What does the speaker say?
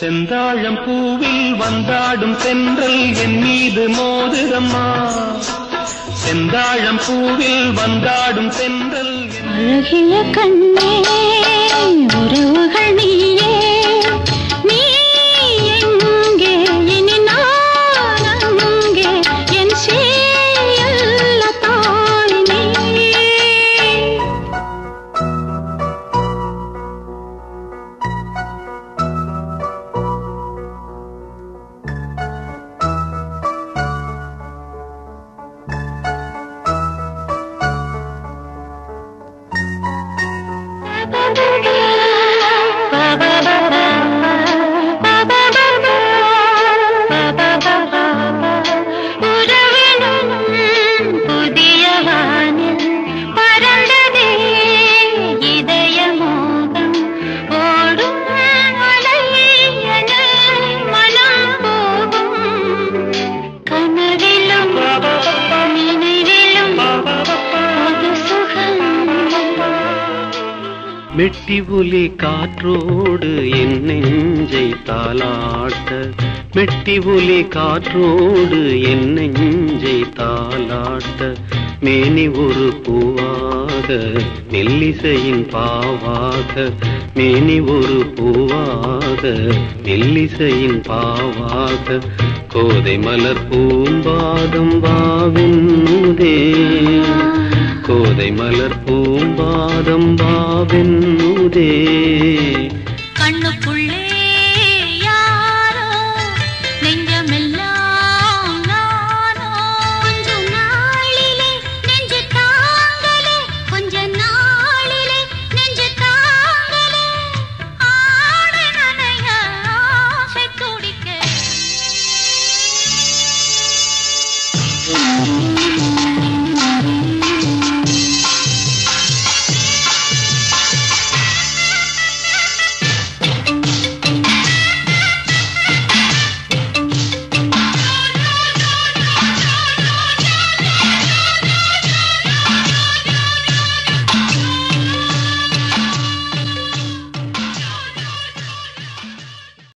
செந்தாழம் பூவில் வந்தாடும் தென்றல் என் மீது மோதுதம்மா செந்தாழம் பூவில் வந்தாடும் தென்றல் என் அழகிய கண்ணே உறவுகள் நீயே நீ எங்கே இனி நான் அங்கே என் சேயல்ல தாய் நீ உறவினும் புதிய வானில் பறந்ததே இதய மோகம் ஓடும் அலையென மனம் போகும் கனவிலும் நினைவிலும் ஒரு சுகம் மெட்டி புலி காற்றோடு என் நெஞ்சை தாளாட்ட மெட்டி புலி காற்றோடு என் நெஞ்சை தாளாட்ட மேனி ஒரு பூவாக மெல்லிசையின் பாவாக மேனி ஒரு பூவாக மெல்லிசையின் பாவாக கோதை மலர் பூம்பாதம் வாவின்னுதே கோதை மலர் பூம்பாதம் பாவென்னுதே கண்ணுக்குள்ளே